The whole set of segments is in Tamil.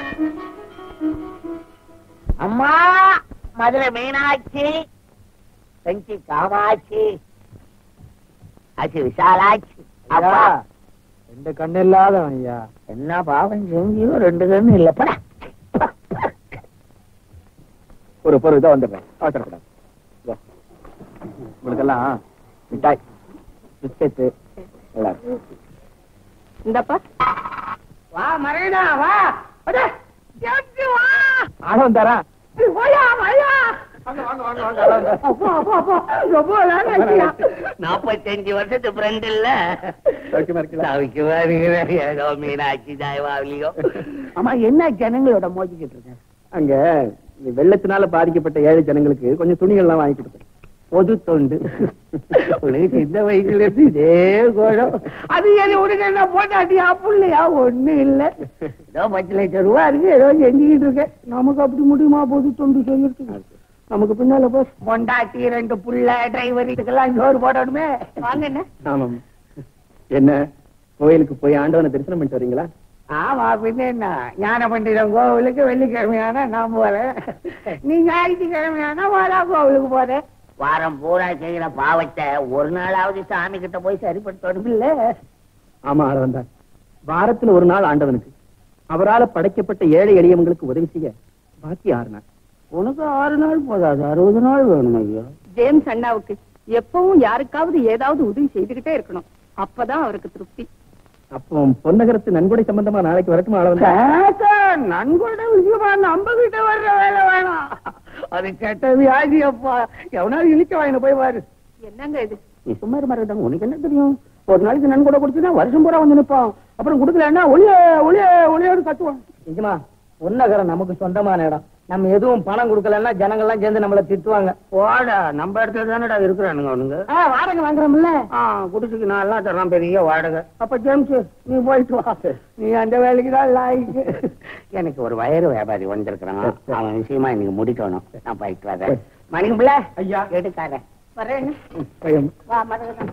அம்மா மதுரை மீனாட்சி செஞ்சி காமாட்சி ஆச்சி விசாலாட்சி அப்பா ரெண்டு கண்ணு இல்லாதவன் ஐயா என்ன பாவம் செஞ்சியும் ரெண்டு கண்ணு இல்லப்படா ஒரு பொருள் இதான் வந்துடுறேன் அவசரப்படாது இதோ. உங்களுக்கெல்லாம் மிட்டாய் பிஸ்கெட்டு எல்லாரும் இந்தப்பா வா மறைடா வா அடே, ஜான்சி, வா ஆடம் தரா வாயா வாயா வாங்க வாங்க வாங்க வாங்க ஆள வந்தா. அப்பா அப்பா அப்பா ரொம்ப நாள் ஆச்சுயா. நாப்பத்தஞ்சு வருஷத்து ஃப்ரெண்ட் இல்ல சௌக்கியமா இருக்கீங்களா? சௌக்கியமா இருக்கிறேன். ஏதோ மீனாட்சி தாய்வாவிலியோ ஆமா என்ன ஜனங்களோட மோதிக்கிட்டு இருக்க அங்க இந்த வெள்ளத்தினால பாதிக்கப்பட்ட ஏழை ஜனங்களுக்கு கொஞ்சம் துணிகள்லாம் வாங்கி கொடுத்தேன் பொது தொண்டு உனக்கு சின்ன வயசுல இருந்து இதே கோடம் அது எது உனக்கு என்ன போட்டாட்டியா புள்ளையா ஒண்ணு இல்ல ஏதோ பத்து லட்சம் ரூபா இருக்கு ஏதோ செஞ்சுக்கிட்டு இருக்கேன் நமக்கு அப்படி முடியுமா பொது தொண்டு செய்யறதுக்கு நமக்கு பின்னால போ பொண்டாட்டி ரெண்டு புள்ள டிரைவர் இதுக்கெல்லாம் ஜோறு போடணுமே வாங்க என்ன ஆமாம் என்ன கோயிலுக்கு போய் ஆண்டவனை தரிசனம் பண்ணிட்டு வரீங்களா ஆமா பின்ன என்ன ஞான பண்டிதம் கோவிலுக்கு வெள்ளிக்கிழமையானா நான் போறேன் நீ ஞாயிற்றுக்கிழமையானா வாரா கோவிலுக்கு போறேன் வாரம் பூரா செய்யற பாவத்தை ஒரு நாளாவது சாமி கிட்ட போய் சரிப்படுத்தணும் இல்ல ஆமா ஆள வந்தா வாரத்துல ஒரு நாள் ஆண்டவனுக்கு அவரால படைக்கப்பட்ட ஏழை எளியவங்களுக்கு உதவி செய்ய பாக்கி ஆறு நாள் உனக்கு ஆறு நாள் போதாது அறுபது நாள் வேணும் ஐயோ ஜேம்ஸ் அண்ணாவுக்கு எப்பவும் யாருக்காவது ஏதாவது உதவி செய்துகிட்டே இருக்கணும் அப்பதான் அவருக்கு திருப்தி அப்போ பொன்னகரத்து நன்கொடை சம்பந்தமா நாளைக்கு வரட்டுமா ஆள வந்தா நன்கொட விஷயமா நம்ம கிட்ட வர்ற வேலை வேணாம் அது கெட்ட வியாதி அப்பா எவனாவது இழிக்க வாங்கின போய் பாரு என்னங்க இது நீ சும்மா இருமா இருக்கட்டும். உனக்கு என்ன தெரியும் ஒரு நாளைக்கு நன்கொடை கொடுத்தீங்கன்னா வருஷம் பூரா வந்து நிப்பான் அப்புறம் கொடுக்கலன்னா ஒளிய ஒளிய ஒளியோடு கத்துவான் நிஜமா பொன்னகரம் நமக்கு சொந்தமான இடம் நம்ம எதுவும் பணம் கொடுக்கலன்னா ஜனங்கள்லாம் சேர்ந்து நம்மள திட்டுவாங்க போடா நம்ம இடத்துல தானடா இருக்கிறானுங்க அவனுங்க வாடகை வாங்குறோம்ல ஆ குடிசுக்கு நான் எல்லாம் தர்றான் பெரிய வாடகை அப்ப ஜேம்ஸ் நீ போயிட்டு வா நீ அந்த வேலைக்கு தான் லாய்க்கு எனக்கு ஒரு வயறு வியாபாரி வந்திருக்கிறான் அவன் விஷயமா இன்னைக்கு முடிக்கணும் நான் போயிட்டு வரேன் மணிக்கு பிள்ளை ஐயா. எடுக்காரன் வரேன் வா மறக்கதான்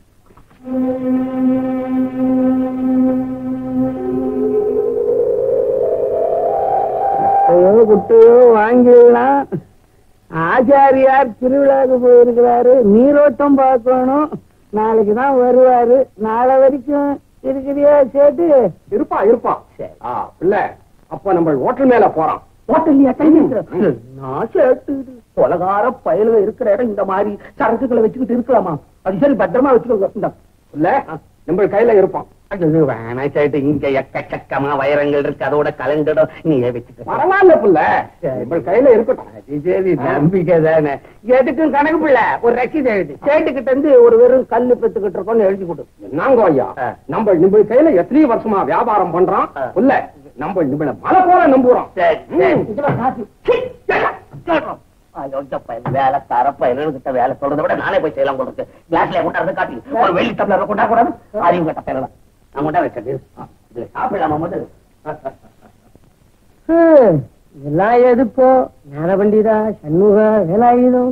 குட்டையோ வாங்கிடலாம் ஆச்சாரியார் திருவிழாவுக்கு போயிருக்கிறாரு நீரோட்டம் பார்க்கணும் நாளைக்கு தான் வருவாரு நாளை வரைக்கும் இருக்கிறியா சேர்த்து இருப்பா இருப்பா ஆ, பிள்ளை அப்ப நம்ம ஹோட்டல் மேல போறோம் ஹோட்டல்லையா நான் சேர்த்து கொலகார பயலுக இருக்கிற இடம் இந்த மாதிரி சரக்குகளை வச்சுக்கிட்டு இருக்கலாமா அது சரி பத்திரமா வச்சுக்கோங்க இந்த இல்ல நம்ம கையில இருப்பான் அது வேணாம் சேட்டு இங்க எக்கச்சக்கமா வைரங்கள் இருக்கு அதோட கலந்துடும் நீயே வச்சுக்க பரவாயில்ல புள்ள நம்ம கையில இருக்கட்டும் அது சரி நம்பிக்கை தானே எதுக்கும் கணக்கு பிள்ளை ஒரு ரசீது எழுதி சேட்டுக்கிட்ட இருந்து ஒரு வெறும் கல்லு பெத்துக்கிட்டு இருக்கோம்னு எழுதி கொடு நாங்க ஐயா ஆ. நம்ம நம்ம கையில எத்தனை வருஷமா வியாபாரம் பண்றோம் ஆ. புள்ள நம்ம நம்மள மலை போல நம்புறோம் சரி, சரி. ம். இதெல்லாம் காசு. சீ, ஏடா, சொல்றோம். ஐயோ, இந்த பையன் வேலை தரப்ப கிட்ட வேலை சொல்றதை விட நானே போய் செய்யலாம் போல இருக்கு கிளாஸ்ல கொண்டாந்து காட்டி ஒரு வெள்ளி டம்ளர் கொண்டா கூடாது அறிவு கட்ட பெறலாம் நான் கொண்டா வச்சது இதுல சாப்பிடலாமா முதல் எல்லாம் எதுக்கோ நேரவண்டிதா சண்முக வேலாயுதம்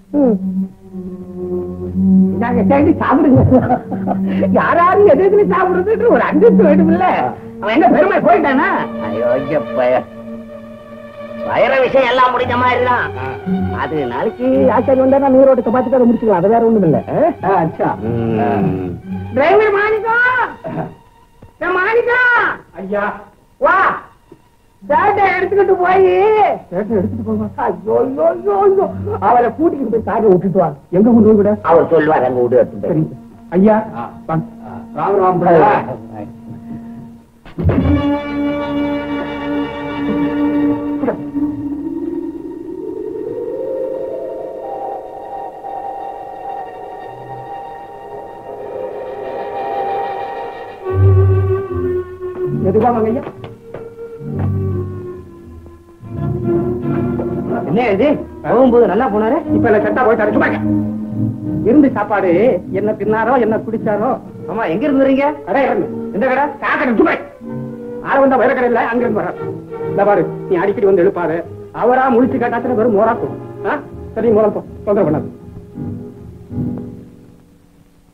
நாங்க சேர்ந்து சாப்பிடுங்க யாராரும் எது எதுல சாப்பிடுறது ஒரு அந்தஸ்து வேணும் இல்ல அவன் என்ன பெருமை போயிட்டானா ஐயோ பையன் வயிற விஷயம் எல்லாம் முடிஞ்ச மாதிரி தான் அது நாளைக்கு ஆச்சாரி வந்தா நீரோட்டத்தை பார்த்துட்டு அதை முடிச்சுக்கலாம் அது வேற ஒண்ணும் இல்ல அச்சா டிரைவர் மாணிக்கா ஏ மாணிக்கா ஐயா வா சேட்டை எடுத்துக்கிட்டு போய் சேட்டை எடுத்துட்டு போங்க ஐயோ ஐயோ ஐயோ ஐயோ அவரை கூட்டிக்கிட்டு போய் காரை விட்டுட்டு வா எங்க கொண்டு போய் விட அவர் சொல்வார் அங்க விடு எடுத்து சரி ஐயா வாங்க. ராம் ராம் பிள்ளை. எதுவா வாங்க ஐயா என்ன இது போகும்போது நல்லா போனாரு இப்ப என்ன கெட்டா போயிட்டாரு சும்மா இருங்க. இருந்து சாப்பாடு என்ன தின்னாரோ என்ன குடிச்சாரோ ஆமா எங்க இருந்துறீங்க கடை இறங்கு எந்த கடை காக்கடை சும்மா ஆள வந்தா வேற கடை இல்ல அங்க இருந்து வர இந்த பாரு நீ அடிக்கடி வந்து எழுப்பாரு அவரா முழிச்சு கேட்டாச்சுன்னா வெறும் மோரா போடும் ஆ? சரி மூலம் போ தொந்தரவு பண்ணாது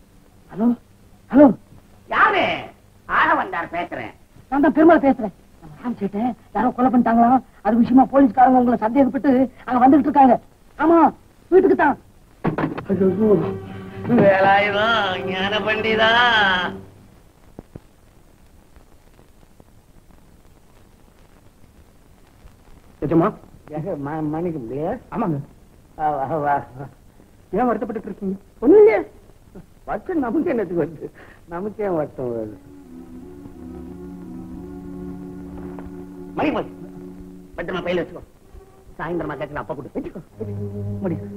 ஹலோ ஹலோ யாரு ஆள வந்தார் பேசுறேன் நான் தான் பெருமாள் பேசுறேன் ராமச்சேட்டேன் யாரோ கொலை பண்ணிட்டாங்களா அது விஷயமா போலீஸ்காரங்க உங்களை சந்தேகப்பட்டு அங்க வந்துகிட்டு இருக்காங்க ஆமா வீட்டுக்கு தான் வேலாயுதம் ஞான பண்டிதா நிஜமா மன்னிக்க முடியாது ஆமாங்க ஏன் வருத்தப்பட்டு இருக்கீங்க ஒண்ணு இல்லையே வருத்தம் நமக்கு என்னத்துக்கு வருது நமக்கு ஏன் வருத்தம் வருது மணி போய் பத்திரமா பையில வச்சுக்கோ சாயந்தரமா கேட்கல அப்பா கூட வச்சுக்கோ முடியும்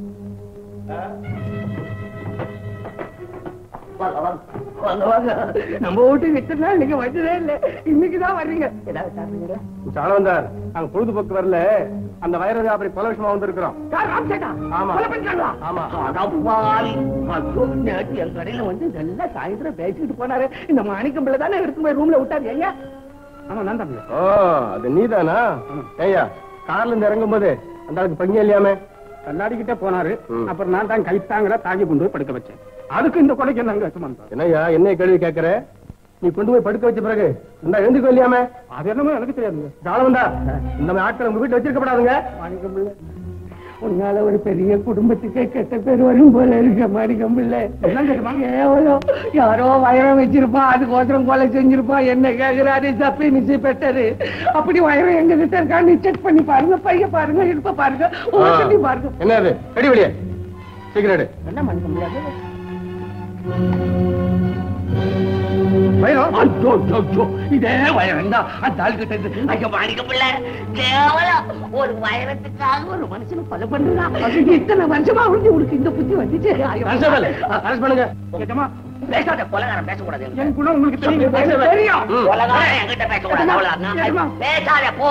வாங்க வாங்க வாங்க வாங்க நம்ம வீட்டுக்கு இத்தனை நாள் நீங்க வந்ததே இல்ல இன்னைக்குதான் வர்றீங்க ஏதாவது சாப்பிடுங்க சாலவந்தார் நாங்க பொழுதுபோக்கு வரல அந்த வைர வியாபாரி பல விஷயமா வந்திருக்கிறோம் யார் ராம்சேட்டா ஆமா. கொலை பண்ணிட்டாங்களா ஆமா அடப்பாவி. ஐயோ, நேத்து என் கடையில வந்து நல்லா சாயந்தரம் பேசிக்கிட்டு போனாரு இந்த மாணிக்கம் பிள்ளை தானே எடுத்து போய் ரூம்ல விட்டாரு ஏங்க ஆமா நான் தான் ஓ அது நீதானா ஏய்யா கார்ல இருந்து இறங்கும் போது அந்த ஆளுக்கு பங்க இல்லையாமே கண்ணாடிக்கிட்டே போனாரு ம். அப்புறம் நான் தான் கைத்தாங்கல தாங்கி கொண்டு போய் படுக்க வச்சேன் அதுக்கு இந்த கொலைக்கு நாங்க சுமந்தோம் என்னய்யா என்ன கேள்வி கேட்கற நீ கொண்டு போய் படுக்க வச்ச பிறகு இந்த எழுந்துக்கோ இல்லையாமே அது என்னமோ எனக்கு தெரியாதுங்க ஜாலவந்தா இந்த மாதிரி ஆட்கள் உங்க வீட்டுல வச்சிருக்கப்படாதுங்க மாணிக்கம் பிள்ளை உன்னால ஒரு பெரிய குடும்பத்துக்கே கெட்ட பேர் வரும் போல இருக்க மாணிக்கம் பிள்ளை எல்லாம் கேட்டுமா? கேவலம் யாரோ வயரம் வச்சிருப்பான் அதுக்கோசரம் கொலை செஞ்சிருப்பான் என்ன கேக்குறாரு தப்பி நிச்சு பெட்டரு அப்படி வயரம் எங்க கிட்ட இருக்கான்னு செக் பண்ணி பாருங்க பைய பாருங்க இடுப்ப பாருங்க ஓட்டி பாருங்க என்ன அது ரெடி வெளியே சீக்கிரம் எடு. என்ன மாணிக்கம் பிள்ளை வைரம் ஐயோ ஐயோ, ஐயோ இதே வயரம் தான் அந்த ஆள் கிட்ட இருந்து ஐயோ மாணிக்க பிள்ளை கேவலம் ஒரு வைரத்துக்காக ஒரு மனுஷனை கொலை பண்ணுறா இத்தனை வருஷமா உழுந்து உனக்கு இந்த புத்தி வந்துச்சு ஐயோ. கான்ஸ்டபிள், அரெஸ்ட் பண்ணுங்க கேட்டமா பேசாத கொலகாரன் பேசக்கூடாது என் குணம் உங்களுக்கு தெரியும் தெரியும் ம். கொலகாரன் என்கிட்ட பேசக்கூடாது அவ்வளவுதான் பேசாத போ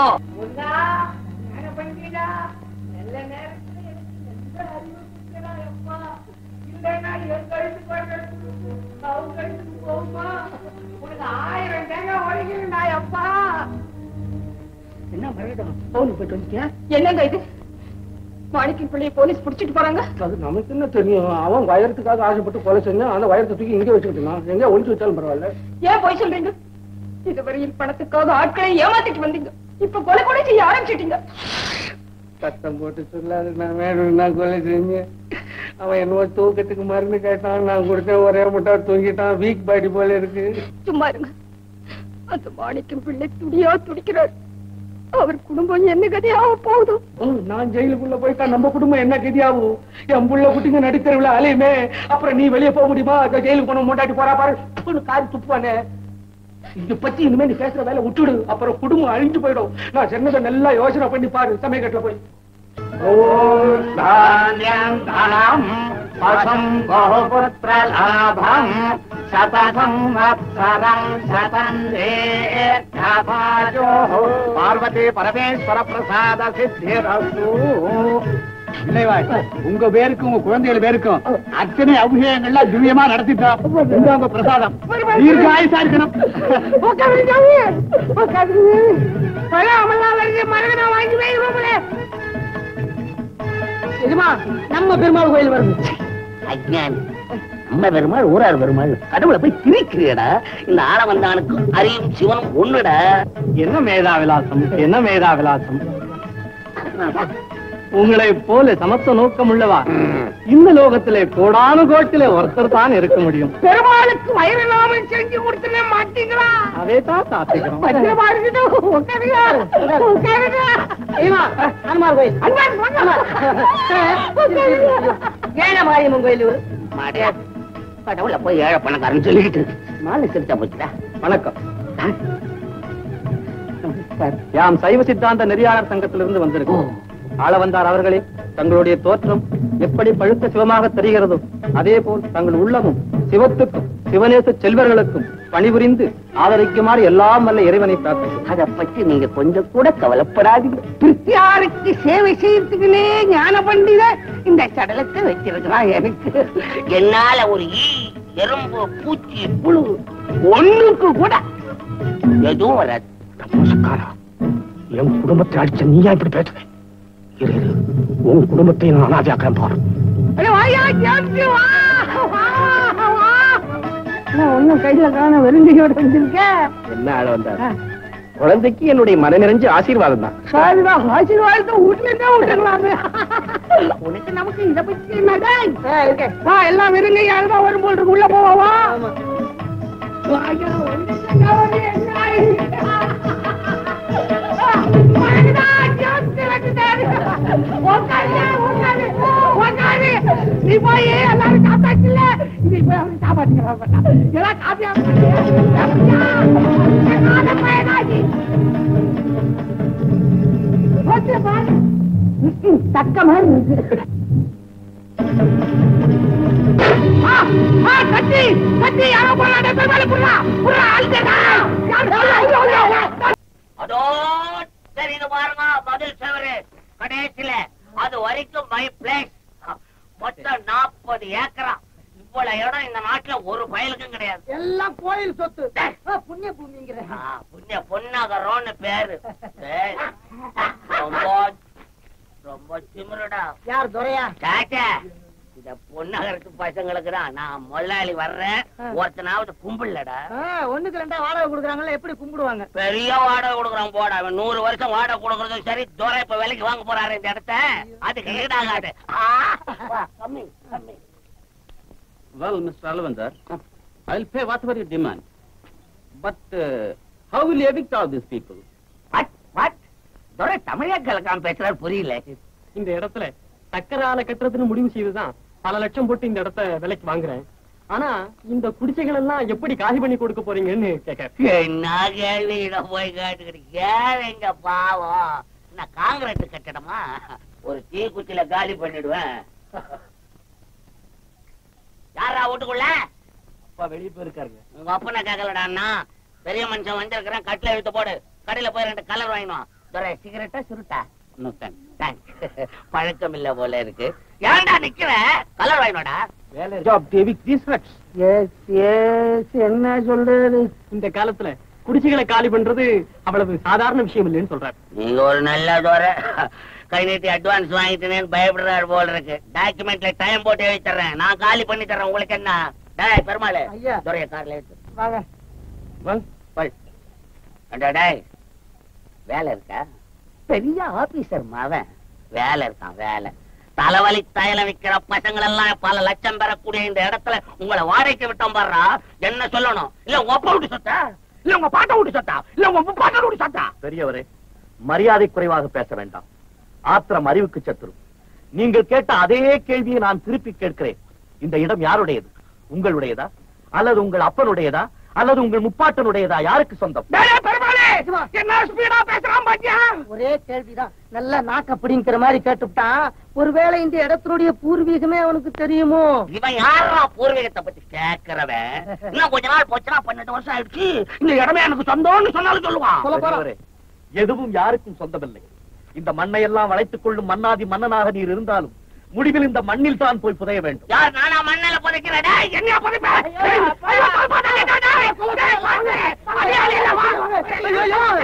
என்ன மறுபடியும் போன் போயிட்டு வந்துட்டியா என்னங்க இது மாணிக்கம் பிள்ளைய போலீஸ் புடிச்சிட்டு போறாங்க அது நமக்கு என்ன தெரியும் அவன் வயரத்துக்காக ஆசைப்பட்டு கொலை செஞ்சான் அந்த வயரத்தை தூக்கி இங்கே வச்சுக்கிட்டான் எங்க ஒளிச்சு வச்சாலும் பரவாயில்ல ஏன் போய் சொல்றீங்க இதுவரையில் பணத்துக்காக ஆட்களை ஏமாத்திட்டு வந்தீங்க இப்ப கொலை கொலை செய்ய ஆரம்பிச்சிட்டீங்க கஷ்டம் போட்டு சொல்லாது நான் வேணும் நான் கொலை செஞ்சேன் அவன் என்னவோ தூக்கத்துக்கு மருந்து கேட்டான் நான் கொடுத்தேன் ஒரே முட்டா தூங்கிட்டான் வீக் பாடி போல இருக்கு சும்மா இருங்க அந்த மாணிக்கம் பிள்ளை துடியா துடிக்கிறார் அவர் குடும்பம் என்ன கதையாக போகுது ஓ, நான் ஜெயிலுக்குள்ள போயிட்டா நம்ம குடும்பம் என்ன கதியாகும் என் புள்ள குட்டிங்க நடித்தருவில் அலையுமே அப்புறம் நீ வெளியே போக முடியுமா அங்க ஜெயிலுக்கு போன முண்டாட்டி போறா பாரு துப்புன்னு காரி துப்புவானே இத பத்தி இனிமே நீ பேசுற வேலை விட்டுடு அப்புறம் குடும்பம் அழிஞ்சு போயிடும் நான் சொன்னதை நல்லா யோசனை பண்ணி பாரு சமயக்கட்டுல போய் தானியம் தனம் பசம் பகுபுத்திரலாபம் சதசம் வத்சரம் சதந்தேஜோ பார்வதி பரமேஸ்வர பிரசாத சித்திரஸ்து உங்க பேருக்கும் உங்க குழந்தைகள் பேருக்கும் அத்தனை அபிஷேகங்கள்லாம் திவ்யமா நடத்திட்டோம் இந்த உங்க பிரசாதம் தீர்க்க ஆயுசா இருக்கணும் நம்ம பெருமாள் கோயில் வருது அஜ்ஞானி நம்ம பெருமாள் ஊரார் பெருமாள் கடவுளை போய் திரிக்கிறடா இந்த ஆள வந்தானுக்கு அறியும் சிவனும் ஒண்ணுடா என்ன மேதா விலாசம் என்ன மேதா விலாசம் உங்களை போல சமத்துவ நோக்கம் உள்ளவா இந்த லோகத்திலே கோடானு கோட்டிலே ஒருத்தர் தான் இருக்க முடியும் பெருமாளுக்கு வயிறு நாமம் செஞ்சு கொடுத்துட மாட்டீங்களா அதே தான் சாத்திக்கிறோம் பத்திரமா இருக்கட்டும் உட்காருங்க உட்காருங்க ஹனுமார் கோயில் அண்ணன் பொண்ணு. உட்காருங்க. ஏழ மாரியம்மன் கோயில் இவரு. மாடியா கடவுளை போய் ஏழை பணக்காரன் சொல்லிக்கிட்டு மாலை சிரிச்சா போச்சுடா வணக்கம் யாம் சைவ சித்தாந்த நெறியாளர் சங்கத்திலிருந்து வந்திருக்கோம் ஆள வந்தார் அவர்களே தங்களுடைய தோற்றம் எப்படி பழுத்த சிவமாக தெரிகிறதோ அதே போல் தங்கள் உள்ளமும் சிவத்துக்கும் சிவநேச செல்வர்களுக்கும் பணிபுரிந்து ஆதரிக்குமாறு எல்லாம் வல்ல இறைவனை பிரார்த்திக்கிறேன் அத பத்தி நீங்க கொஞ்சம் கூட கவலைப்படாதீங்க பிரித்தியாருக்கு சேவை செய்யறதுக்குனே ஞான பண்டித இந்த சடலத்தை வச்சிருக்கிறான் எனக்கு என்னால ஒரு ஈ எறும்பு பூச்சி புழு ஒண்ணுக்கு கூட எதுவும் வராது நமஸ்காரா என் குடும்பத்தை அடிச்ச நீயா இப்படி பேசுவேன் இரு இரு உன் குடும்பத்தை நான் அனாதியாக்கிறேன் பாரு அட வாயா, ஜாஸ்தி வா, வா, வா. நான் ஒண்ணும் கையில காண வெறுங்கையோட வந்திருக்கேன் என்ன ஆள வந்தார் குழந்தைக்கு என்னுடைய மன நிறைஞ்ச ஆசீர்வாதம் தான் சரிதான் ஆசீர்வாதத்தை வீட்டுல இருந்தே விட்டுக்கலாமே உனக்கு நமக்கு இத பத்தி என்னடா வா எல்லாம் வெறுங்க யாருதான் வரும் போல் இருக்கு உள்ள போவா நீ போய் எல்லாரும் காப்பாற்றல நீ போய் அவரை காப்பாற்றிக்கலாம் எல்லாம் காப்பியா தக்க மாதிரி இருக்கு ஆ, ஆ, கட்டி கட்டி யாரோ போறாடே பெருமாள் புறா புறா அழுதடா அதோ தெரியுது பாருங்க பதில் செவரு கடைசியில அது வரைக்கும் மை பிளேஸ் மொத்தம் நாற்பது ஏக்கரா இவ்வளவு இடம் இந்த நாட்டுல ஒரு பயலுக்கும் கிடையாது எல்லாம் கோயில் சொத்து ஆ, புண்ணிய பூமிங்கிற ஆ, புண்ணிய பொன்னகரோன்னு பேரு ஏய், ரொம்ப ரொம்ப திமிருடா யார் துரையா சாச்சா இந்த பொன்னகரத்து பசங்களுக்கு தான் நான் முதலாளி வர்றேன் ஒருத்தனாவது கும்பிடலடா ஒண்ணுக்கு ரெண்டா வாடகை கொடுக்குறாங்கல்ல எப்படி கும்பிடுவாங்க பெரிய வாடகை கொடுக்குறான் போட அவன் நூறு வருஷம் வாடகை கொடுக்கறதும் சரி துரை இப்ப விலைக்கு வாங்க போறாரு இந்த இடத்த அதுக்கு ஈடாகாது ஆ, வா, கம்மி கம்மி Well, Mr. Alvandar, I'll pay whatever you demand. But uh, how will you evict all these people? What what துரை தமிழே கலக்காம பேசுறாரு புரியல இந்த இடத்துல சக்கர ஆலை கட்டுறதுன்னு முடிவு செய்துதான் பல லட்சம் போட்டு இந்த இடத்த விலைக்கு வாங்குறேன் ஆனா இந்த குடிசைகள் எல்லாம் எப்படி காலி பண்ணி கொடுக்க போறீங்கன்னு கேட்க என்ன கேள்வி இத போய் கேட்டுக்கிட்டு ஏழைங்க பாவம் நான் காங்கிரஸ் கட்டடமா ஒரு தீக்குச்சியில காலி பண்ணிடுவேன் யாரா வீட்டுக்குள்ள அப்பா வெளியே போயிருக்காருங்க உங்க அப்பனை கேட்கலடா அண்ணா பெரிய மனுஷன் வந்திருக்கிறேன் கட்டில இழுத்து போடு கடையில போய் ரெண்டு கலர் வாங்கினோம் துரை சிகரெட்டா சுருட்டா No thanks. தேங்க்ஸ் பழக்கம் இல்ல போல இருக்கு ஏன்டா நிக்கிற கலர் வாங்கினோடா Job to evict these rats. Yes yes என்ன சொல்றது இந்த காலத்துல குடிசைகளை காலி பண்றது அவ்வளவு சாதாரண விஷயம் இல்லைன்னு சொல்றாரு நீங்க ஒரு நல்ல துறை கை நீட்டி அட்வான்ஸ் வாங்கிட்டேன்னு பயப்படுறாரு போல இருக்கு டாக்குமெண்ட்ல டைம் போட்டு எழுதி தர்றேன் நான் காலி பண்ணி தர்றேன் உங்களுக்கு என்ன டேய் பெருமாள் ஐயா. துறைய கார்ல எடுத்து வாங்க Well, போய் அடா டேய் வேலை இருக்கா பெரிய ஆபீசர் மாவன் வேலை இருக்கான் வேலை தலைவலி தைலம் விக்கிற பசங்கள் எல்லாம் பல லட்சம் பெறக்கூடிய இந்த இடத்துல உங்களை வாடகைக்கு விட்டோம் பாடுறா என்ன சொல்லணும் இல்ல உங்க அப்பா விட்டு சொத்தா இல்ல உங்க பாட்டை விட்டு சொத்தா இல்ல உங்க பாட்டை விட்டு சொத்தா பெரியவரே மரியாதை குறைவாக பேச வேண்டாம் ஆத்திரம் அறிவுக்கு சத்துரு நீங்கள் கேட்ட அதே கேள்வியை நான் திருப்பி கேட்கிறேன் இந்த இடம் யாருடையது உங்களுடையதா அல்லது உங்கள் அப்பனுடையதா அல்லது உங்கள் முப்பாட்டனுடையதா யாருக்கு சொந்தம் என்ன ஸ்பீடா பேசுறான் பாத்தியா ஒரே கேள்விதான் நல்லா நாக்க பிடிங்கிற மாதிரி கேட்டுவிட்டான் ஒருவேளை இந்த இடத்தினுடைய பூர்வீகமே அவனுக்கு தெரியுமோ இவன் யாரா பூர்வீகத்தை பத்தி கேக்குறவன் இன்னும் கொஞ்ச நாள் போச்சுனா பன்னெண்டு வருஷம் ஆயிடுச்சு இந்த இடமே எனக்கு சொந்தம்னு சொன்னாலும் சொல்லுவான் சொல்ல போறான் பெரியவரே, எதுவும் யாருக்கும் சொந்தமில்லை இந்த மண்ணை எல்லாம் வளைத்துக் கொள்ளும் மன்னாதி மன்னனாக நீர் இருந்தாலும் முடிவில் இந்த மண்ணில் தான் போய் புதைய வேண்டும் யார் நானா மண்ணல புதைக்கிறேன் டேய், என்னையா புதைப்ப? ஐயோ, ஐயோ, புதைக்க, டேய், டேய், டேய், வாங்க. அடி, அடி, அடி, வாங்க.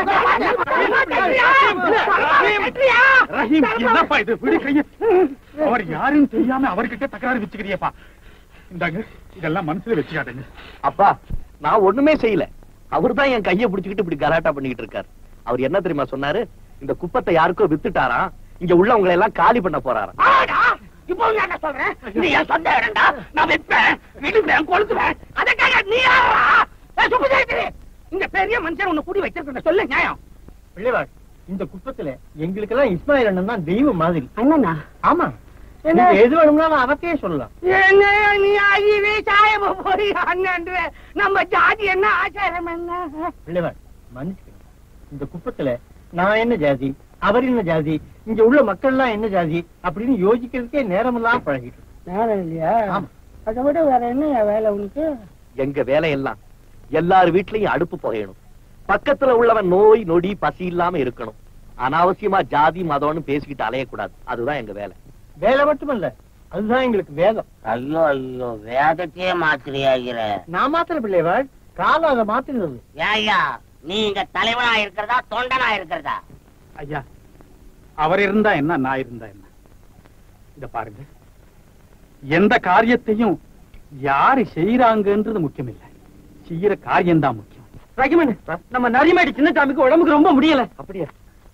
வெற்றியா? ரஹீம் என்னப்பா இது விடு கைய அவர் யாருன்னு தெரியாம அவர்கிட்ட தகராறு வச்சுக்கிறியப்பா இந்தாங்க இதெல்லாம் மனசுல வச்சுக்காதீங்க அப்பா நான் ஒண்ணுமே செய்யல அவர்தான் என் கையை பிடிச்சுக்கிட்டு இப்படி கலாட்டா பண்ணிக்கிட்டு இருக்காரு அவர் என்ன தெரியுமா சொன்னாரு இந்த குப்பத்தை யாருக்கோ வித்துட்டாராம் இங்க உள்ளவங்களை எல்லாம் காலி பண்ண போறாராம் ஆடா, இப்போ நீ என்ன சொல்ற? நீ என் சொந்த இடம்டா. நான் விற்பேன், விடுவேன், கொளுத்துவேன். அதுக்காக நீ யாரா? ஏய், சுப்புசாமி, இந்த பெரிய மனுஷன் உன்னை கூடி வச்சிருக்க சொல்லு நியாயம் பிள்ளைவாள் இந்த குப்பத்துல எங்களுக்கெல்லாம் இஸ்மாயில் அண்ணன் தான் தெய்வம் மாதிரி அண்ணனா ஆமா என்ன? நீங்க எது வேணும்னாலும் அவத்தையே சொல்லலாம் என்ன நீ ஆகியவே சாயம போய் அண்ணன்ற நம்ம ஜாதி என்ன ஆச்சாரம் என்ன பிள்ளைவாள் மன்னிச்சுக்கணும் இந்த குப்பத்துல நான் என்ன ஜாதி அவர் என்ன ஜாதி இங்க உள்ள மக்கள் எல்லாம் என்ன ஜாதி அப்படின்னு யோசிக்கிறதுக்கே நேரம் இல்லாம பழகிட்டு நேரம் இல்லையா ஆமா. அதை விட வேற என்ன வேலை உனக்கு எங்க வேலையெல்லாம் எல்லார் வீட்லயும் அடுப்பு புகையணும் பக்கத்துல உள்ளவன் நோய் நொடி பசி இல்லாம இருக்கணும் அனாவசியமா ஜாதி மதம்னு பேசிக்கிட்டு அலையக்கூடாது அதுதான் எங்க வேலை வேலை மட்டுமல்ல அதுதான் எங்களுக்கு வேதம் ஐயோ ஐயோ வேதத்தையே மாத்திரியாகிற நான் மாத்திர பிள்ளைவாள் காலம் அதை மாத்தினது ஏய்யா நீ இங்க தலைவனா இருக்கிறதா தொண்டனா இருக்கிறதா ஐயா அவர் இருந்தா என்ன நான் இருந்தா என்ன இத பாருங்க எந்த காரியத்தையும் யாரு செய்யறாங்கன்றது முக்கியம் இல்ல செய்யற காரியம்தான் முக்கியம் ரகிமன் நம்ம நரிமேடி சின்னசாமிக்கு உடம்புக்கு ரொம்ப முடியல அப்படியா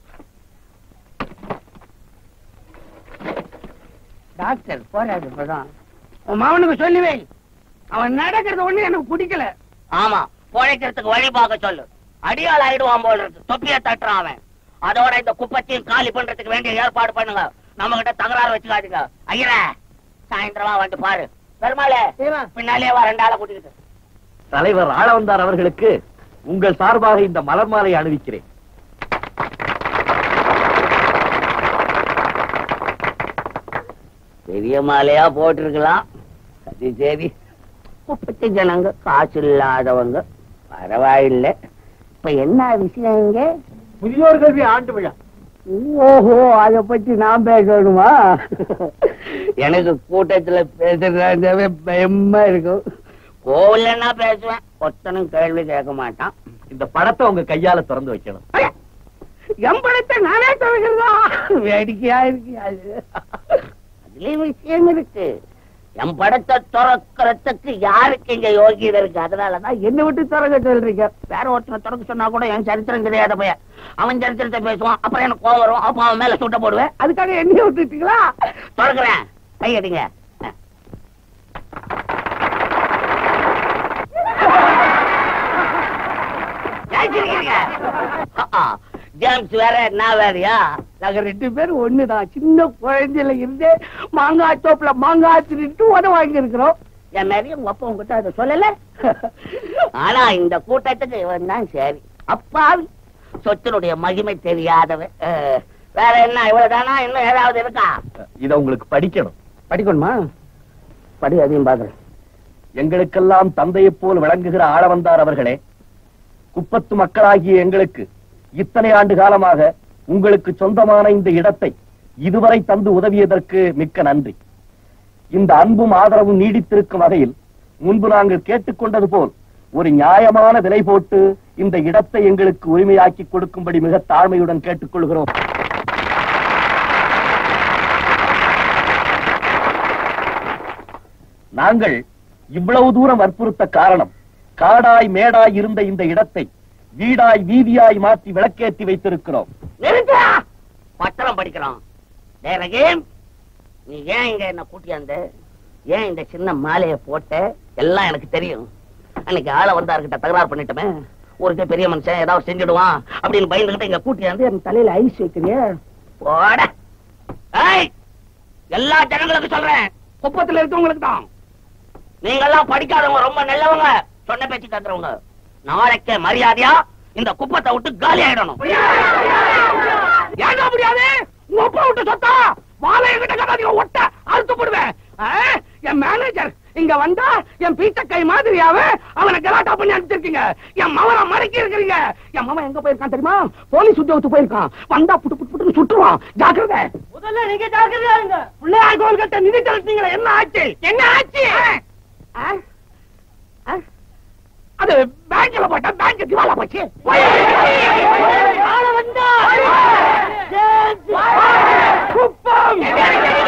டாக்டர் போறாரு இப்பதான் உன் மாவனுக்கு சொல்லி வை அவன் நடக்கிறது ஒண்ணு எனக்கு பிடிக்கல ஆமா பொழைக்கிறதுக்கு வழி பார்க்க சொல்லு அடியாள் ஆயிடுவான் போல இருக்கு தொப்பிய தட்டுறான் அவன் அதோட இந்த குப்பத்தையும் காலி பண்றதுக்கு வேண்டிய ஏற்பாடு பண்ணுங்க நம்ம கிட்ட தகராறு வச்சுக்காதீங்க ஐயரே சாயந்தரமா வந்து பாரு பெருமாளே பின்னாலே வா ரெண்டு ஆளை கூட்டிக்கிட்டு தலைவர் ஆளவந்தார் அவர்களுக்கு உங்கள் சார்பாக இந்த மலர் மாலை அணிவிக்கிறேன் பெரிய மாலையா போட்டிருக்கலாம் அது சரி குப்பத்து ஜனங்க காசு இல்லாதவங்க பரவாயில்லை இப்ப என்ன விஷயம் இங்க முதியோர் கல்வி ஆண்டு விழா ஓஹோ அத பத்தி நான் பேசணுமா எனக்கு கூட்டத்துல பேசுறதாவே பயமா இருக்கும் கோவில்லன்னா பேசுவேன் ஒத்தனும் கேள்வி கேட்க மாட்டான் இந்த படத்தை உங்க கையால திறந்து வைக்கணும் எம்பளத்தை நானே துவைக்கிறதா வேடிக்கையா இருக்கு அது அதுலயும் விஷயம் இருக்கு என் படத்தை துறக்கிறதுக்கு யாருக்கு இங்க யோகியதை இருக்கு அதனாலதான் என்ன விட்டு திறக்க சொல்றீங்க வேற ஒருத்தனை திறக்க சொன்னா கூட என் சரித்திரம் தெரியாத பையன் அவன் சரித்திரத்தை பேசுவான் அப்புறம் எனக்கு கோவம் வரும் அப்ப அவன் மேல சுட்ட போடுவேன் அதுக்காக என்னைய விட்டுட்டீங்களா திறக்கிறேன் கையடிங்க ஏன் சிரிக்கிறீங்க? ஆ, ஜேம்ஸ் வேற நான் வேறயா நாங்க ரெண்டு பேரும் ஒண்ணுதான் சின்ன குழந்தையில இருந்தே மாங்காய் தோப்புல மாங்காய் திருட்டு உத வாங்கி இருக்கிறோம் என் மாதிரி உங்க அப்பா உங்ககிட்ட அதை சொல்லல ஆனா இந்த கூட்டத்துக்கு இவன் தான் சரி அப்பாவி சொத்தினுடைய மகிமை தெரியாதவன் அஹ், வேற என்ன இவ்வளவுதானா இன்னும் ஏதாவது இருக்கா இத உங்களுக்கு படிக்கணும் படிக்கணுமா படி அதையும் பாக்குறேன் எங்களுக்கெல்லாம் தந்தையைப் போல் விளங்குகிற ஆளவந்தார் அவர்களே குப்பத்து மக்களாகிய எங்களுக்கு இத்தனை ஆண்டு காலமாக உங்களுக்கு சொந்தமான இந்த இடத்தை இதுவரை தந்து உதவியதற்கு மிக்க நன்றி இந்த அன்பும் ஆதரவும் நீடித்திருக்கும் வகையில் முன்பு நாங்கள் கேட்டுக்கொண்டது போல் ஒரு நியாயமான விலை போட்டு இந்த இடத்தை எங்களுக்கு உரிமையாக்கி கொடுக்கும்படி மிக தாழ்மையுடன் கேட்டுக்கொள்கிறோம் நாங்கள் இவ்வளவு தூரம் வற்புறுத்த காரணம் காடாய் மேடாய் இருந்த இந்த இடத்தை வீடாய் வீதியாய் மாற்றி விளக்கேற்றி வைத்திருக்கிறோம் நிறுத்தா பத்திரம் படிக்கிறான் டேய் ரஹீம், நீ ஏன் இங்க என்ன கூட்டியாந்த ஏன் இந்த சின்ன மாலைய போட்ட எல்லாம் எனக்கு தெரியும் அன்னைக்கு ஆள வந்தார்கிட்ட தகராறு பண்ணிட்டோமே ஒருத்தர் பெரிய மனுஷன் ஏதாவது செஞ்சிடுவான் அப்படின்னு பயந்துகிட்டு இங்க கூட்டியாந்து என் தலையில ஐஸ் வைக்கிறிய போட ஏய், எல்லா ஜனங்களுக்கு சொல்றேன் குப்பத்துல இருக்கவங்களுக்கு தான் நீங்க எல்லாம் படிக்காதவங்க ரொம்ப நல்லவங்க சொன்ன பேச்சு கேக்குறவங்க நாளைக்கே மரியாதையா இந்த குப்பத்தை விட்டு காலி ஆயிடணும் ஏங்க முடியாது உங்க அப்பா விட்டு சொத்தா வாழை என்கிட்ட கேட்காதீங்க ஒட்ட அறுத்து போடுவேன் ஆ, என் மேனேஜர் இங்க வந்தா என் பீச்சக்கை மாதிரியாவ அவனை கலாட்டா பண்ணி அனுப்பிச்சிருக்கீங்க என் மவனை மறைக்க இருக்கிறீங்க என் மவன் எங்க போயிருக்கான் தெரியுமா போலீஸ் உத்தியோகத்துக்கு போயிருக்கான் வந்தா புட்டு புட்டு புட்டு சுட்டுருவான் ஜாக்கிரதை முதல்ல நீங்க ஜாக்கிரதையா இருங்க பிள்ளையார் கோவில் கிட்ட நிதி செலுத்தீங்களே என்ன ஆச்சு என்ன ஆச்சு ஆ? ஆ? அது பேங்க்ல போட்டா பேங்க் திவாலா போச்சு ஆள வந்தா குப்பம்